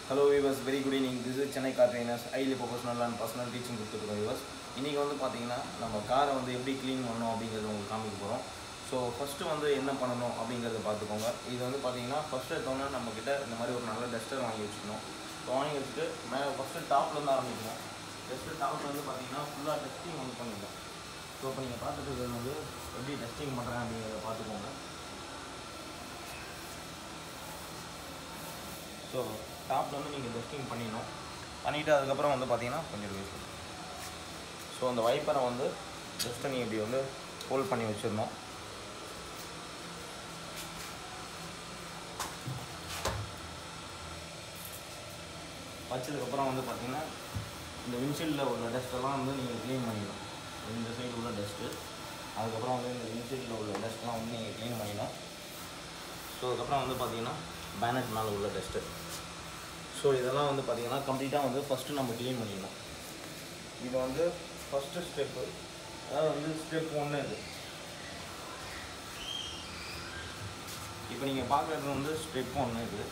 hello viewers very good evening this is Chennai car trainers highly professional and personal teaching கொடுத்துருக்கோம் viewers இன்றைக்கி வந்து பார்த்தீங்கன்னா நம்ம காரை வந்து எப்படி க்ளீன் பண்ணணும் அப்படிங்கிறத உங்களுக்கு காமிக்க போகிறோம் ஸோ ஃபஸ்ட்டு வந்து என்ன பண்ணணும் அப்படிங்கிறத பார்த்துக்கோங்க இது வந்து பார்த்தீங்கன்னா ஃபஸ்ட்டு எடுத்தோன்னே நம்மக்கிட்ட இந்த மாதிரி ஒரு நல்ல டஸ்டர் வாங்கி வச்சுக்கணும் ஸோ வாங்கி வச்சுட்டு மேலே ஃபஸ்ட்டு டாப்லேருந்து ஆரம்பிக்கணும் டஸ்ட்டு டாப்பில் வந்து பார்த்தீங்கன்னா ஃபுல்லாக டஸ்டிங் வந்து பண்ணிடலாம் ஸோ இப்போ நீங்கள் பார்த்துட்டு இருக்கிறது வந்து எப்படி டஸ்டிங் பண்ணுறேன் அப்படிங்கிறத பார்த்துக்கோங்க ஸோ டாப்பில் வந்து நீங்கள் டஸ்டிங் பண்ணிடணும் பண்ணிவிட்டு அதுக்கப்புறம் வந்து பார்த்தீங்கன்னா கொஞ்சம் யூஸ் ஸோ அந்த வைப்பரை வந்து ஜஸ்ட்டு நீங்கள் இப்படி வந்து ஹோல்ட் பண்ணி வச்சிடணும் வச்சதுக்கப்புறம் வந்து பார்த்தீங்கன்னா இந்த விண்ட்ஷீல்டில் உள்ள டஸ்ட்டெல்லாம் வந்து நீங்கள் க்ளீன் பண்ணிடணும் இந்த சைடு உள்ள டஸ்ட்டு அதுக்கப்புறம் வந்து இந்த விண்ட்ஷீல்டில் உள்ள டஸ்ட்லாம் வந்து நீங்கள் க்ளீன் பண்ணிடணும் ஸோ அதுக்கப்புறம் வந்து பார்த்தீங்கன்னா பேனட் மேலே உள்ள டஸ்ட்டு ஸோ இதெல்லாம் வந்து பார்த்தீங்கன்னா கம்ப்ளீட்டாக வந்து ஃபஸ்ட்டு நம்ம க்ளீன் பண்ணிடணும் இது வந்து ஃபஸ்ட்டு ஸ்டெப்பு அதாவது வந்து ஸ்டெப் ஒன்று இது இப்போ நீங்கள் பார்க்குறது வந்து ஸ்டெப் ஒன்று இது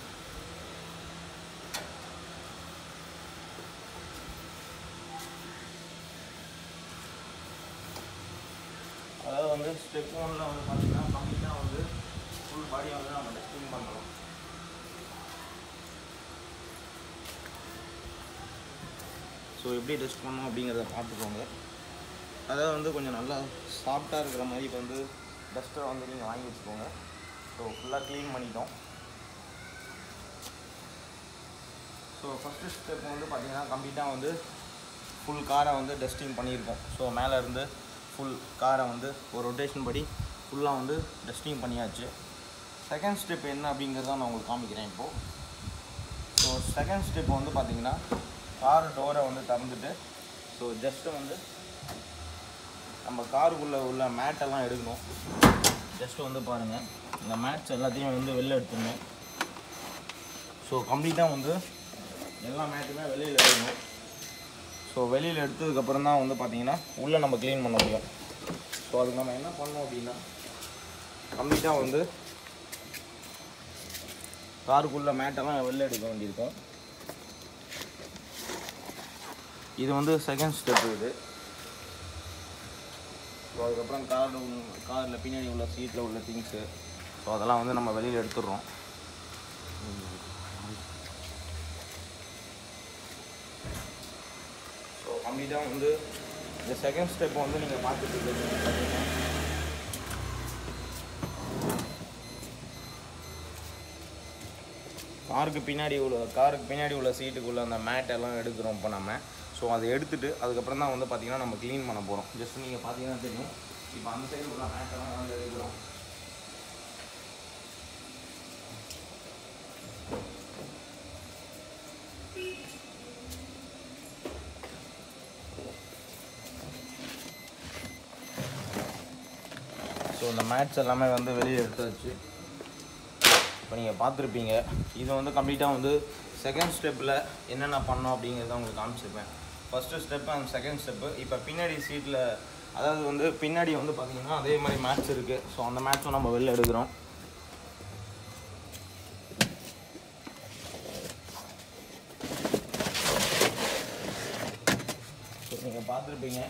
அதாவது வந்து ஸ்டெப் ஒன்ல வந்து பார்த்தீங்கன்னா கம்ப்ளீட்டாக வந்து ஃபுல் பாடியை வந்து நம்ம டஸ்டிங் பண்ணுறோம் ஸோ எப்படி டஸ்ட் பண்ணணும் அப்படிங்கிறத பார்த்துக்கோங்க அதாவது வந்து கொஞ்சம் நல்லா சாஃப்டாக இருக்கிற மாதிரி இப்போ வந்து டஸ்ட்டரை வந்து நீங்கள் வாங்கி வச்சுக்கோங்க ஸோ ஃபுல்லாக க்ளீன் பண்ணிட்டோம் ஸோ ஃபஸ்ட்டு ஸ்டெப் வந்து பார்த்தீங்கன்னா கம்ப்ளீட்டாக வந்து ஃபுல் காரை வந்து டஸ்டிங் பண்ணியிருக்கோம் ஸோ மேலே இருந்து ஃபுல் காரை வந்து ஒரு ரொட்டேஷன் படி ஃபுல்லாக வந்து டஸ்டிங் பண்ணியாச்சு செகண்ட் ஸ்டெப் என்ன அப்படிங்கிறத நான் உங்களுக்கு காமிக்கிறேன் இப்போது ஸோ செகண்ட் ஸ்டெப் வந்து பார்த்தீங்கன்னா கார் டோரை வந்து திறந்துட்டு ஸோ ஜஸ்ட்டு வந்து நம்ம காருக்குள்ளே உள்ள மேட்டெல்லாம் எடுக்கணும் ஜஸ்ட்டு வந்து பாருங்கள் இந்த மேட்ஸ் எல்லாத்தையும் வந்து வெளில எடுத்துடணும் ஸோ கம்ப்ளீட்டாக வந்து எல்லா மேட்டுமே வெளியில் எடுக்கணும் ஸோ வெளியில் எடுத்ததுக்கப்புறம் தான் வந்து பார்த்தீங்கன்னா உள்ளே நம்ம க்ளீன் பண்ண முடியும் ஸோ அதுக்கு நம்ம என்ன பண்ணோம் அப்படின்னா கம்ப்ளீட்டாக வந்து காருக்குள்ளே மேட்டெல்லாம் வெளில எடுக்க வேண்டியிருக்கும் இது வந்து செகண்ட் ஸ்டெப் இது ஸோ அதுக்கப்புறம் கார் காரில் பின்னாடி உள்ள சீட்டில் உள்ள திங்ஸு ஸோ அதெல்லாம் வந்து நம்ம வெளியில் எடுத்துடுறோம் ஸோ கம்ப்ளீட்டாக வந்து இந்த செகண்ட் ஸ்டெப் வந்து நீங்கள் பார்த்துட்டு இருக்கீங்க பார்த்தீங்கன்னா காருக்கு பின்னாடி உள்ள காருக்கு பின்னாடி உள்ள சீட்டுக்குள்ள அந்த மேட் எல்லாம் எடுக்கிறோம் இப்போ நம்ம ஸோ அதை எடுத்துட்டு அதுக்கப்புறம் தான் வந்து பார்த்தீங்கன்னா நம்ம க்ளீன் பண்ண போகிறோம் ஜஸ்ட் நீங்கள் பார்த்தீங்கன்னா தெரியும் இப்போ அந்த சைடு உள்ள மேட்டெல்லாம் வந்து எடுக்கிறோம் ஸோ இந்த மேட்ச் எல்லாமே வந்து வெளியே எடுத்தாச்சு இப்போ நீங்கள் பார்த்துருப்பீங்க இது வந்து கம்ப்ளீட்டாக வந்து செகண்ட் ஸ்டெப்பில் என்னென்ன பண்ணோம் அப்படிங்கிறத உங்களுக்கு காமிச்சிருப்பேன் first step and second step இப்போ பின்னாடி சீட்டில் அதாவது வந்து பின்னாடி வந்து பார்த்தீங்கன்னா அதே மாதிரி மேட்ச் இருக்குது ஸோ அந்த மேட்ச்சும் நம்ம வெளில எடுக்கிறோம் ஸோ நீங்கள் பார்த்துருப்பீங்க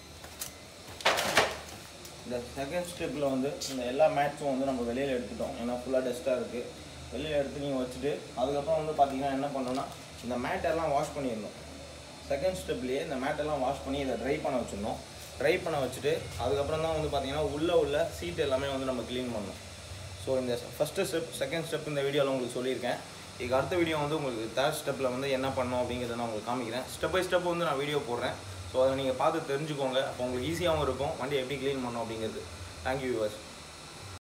இந்த செகண்ட் ஸ்டெப்பில் வந்து இந்த எல்லா மேட்ச்சும் வந்து நம்ம வெளியில் எடுத்துட்டோம் ஏன்னா ஃபுல்லாக டஸ்ட்டாக இருக்குது வெளியில் எடுத்து நீங்கள் வச்சுட்டு அதுக்கப்புறம் வந்து பார்த்தீங்கன்னா என்ன பண்ணணும்னா இந்த மேட்டெல்லாம் வாஷ் பண்ணிடணும் செகண்ட் ஸ்டெப்லேயே இந்த மேட்டெல்லாம் வாஷ் பண்ணி இதை ட்ரை பண்ண வச்சிடணும் ட்ரை பண்ண வச்சுட்டு அதுக்கப்புறம் தான் வந்து பார்த்தீங்கன்னா உள்ளே உள்ள சீட் எல்லாமே வந்து நம்ம க்ளீன் பண்ணணும் ஸோ இந்த ஃபஸ்ட்டு ஸ்டெப் செகண்ட் ஸ்டெப் இந்த வீடியோவில் உங்களுக்கு சொல்லியிருக்கேன் இதுக்கு அடுத்த வீடியோ வந்து உங்களுக்கு தேர்ட் ஸ்டெப்பில் வந்து என்ன பண்ணணும் அப்படிங்கிறத நான் உங்களுக்கு காமிக்கிறேன் ஸ்டெப் பை ஸ்டெப் வந்து நான் வீடியோ போடுறேன் ஸோ அதை நீங்கள் பார்த்து தெரிஞ்சுக்கோங்க அப்போ உங்களுக்கு ஈஸியாகவும் இருக்கும் வண்டி எப்படி க்ளீன் பண்ணணும் அப்படிங்கிறது தேங்க்யூ வியூவர்ஸ்